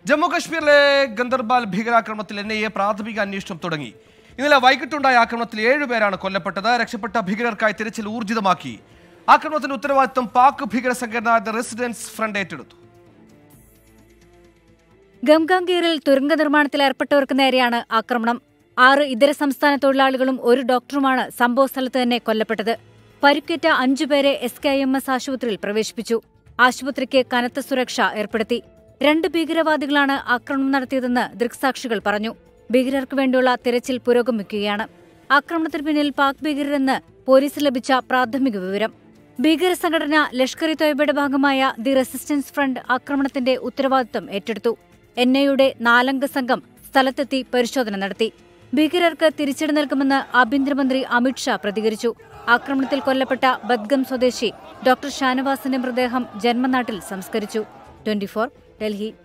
ജമ്മു കശ്മീരിലെ ഗന്ദർബാൽ ഭീകരാക്രമണത്തിൽ N I A പ്രാഥമിക അന്വേഷണം തുടങ്ങി ഇന്നലെ വൈകിട്ടുണ്ടായ ആക്രമണത്തിൽ ഏഴുപേരാണ് കൊല്ലപ്പെട്ടത് രക്ഷപ്പെട്ട ഭീകരർക്കായി തിരച്ചിൽ ഊർജിതമാക്കി ആക്രമണത്തിന്റെ ഉത്തരവാദിത്തം പാക് ഭീകര സംഘടന ദ റെസിഡൻസ് ഫ്രണ്ട് ഏറ്റെടുത്തു ഗംഗാംഗീറിൽ തുരങ്ക നിർമ്മാണത്തിൽ ഏർപ്പെട്ടവർക്ക് നേരെയാണ് ആക്രമണം ആറ് ഇതര സംസ്ഥാന തൊഴിലാളികളും ഒരു ഡോക്ടറുമാണ് സംഭവ സ്ഥലത്ത് തന്നെ കൊല്ലപ്പെട്ടത് പരിക്കേറ്റ അഞ്ചുപേരെ എസ് കെ എം എസ് ആശുപത്രിയിൽ പ്രവേശിപ്പിച്ചു ആശുപത്രിക്ക് കനത്ത സുരക്ഷ ഏർപ്പെടുത്തി രണ്ട് ഭീകരവാദികളാണ് ആക്രമണം നടത്തിയതെന്ന് ദൃക്സാക്ഷികൾ പറഞ്ഞു ഭീകരർക്ക് വേണ്ടിയുള്ള തിരച്ചിൽ പുരോഗമിക്കുകയാണ് ആക്രമണത്തിന് പിന്നിൽ പാക് ഭീകരരെന്ന് പോലീസിന് ലഭിച്ച പ്രാഥമിക വിവരം ഭീകര സംഘടന ലഷ്കർ ഇ തോയ്ബയുടെ ഭാഗമായ ദി റെസിസ്റ്റൻസ് ഫ്രണ്ട് ആക്രമണത്തിന്റെ ഉത്തരവാദിത്തം ഏറ്റെടുത്തു എൻ ഐയുടെ നാലംഗ സംഘം സ്ഥലത്തെത്തി പരിശോധന നടത്തി ഭീകരർക്ക് തിരിച്ചടി നൽകുമെന്ന് ആഭ്യന്തരമന്ത്രി അമിത്ഷാ പ്രതികരിച്ചു ആക്രമണത്തിൽ കൊല്ലപ്പെട്ട ബദ്ഗം സ്വദേശി ഡോക്ടർ ഷാനവാസിന്റെ മൃതദേഹം ജന്മനാട്ടിൽ സംസ്കരിച്ചു ട്വന്റി ഡൽഹി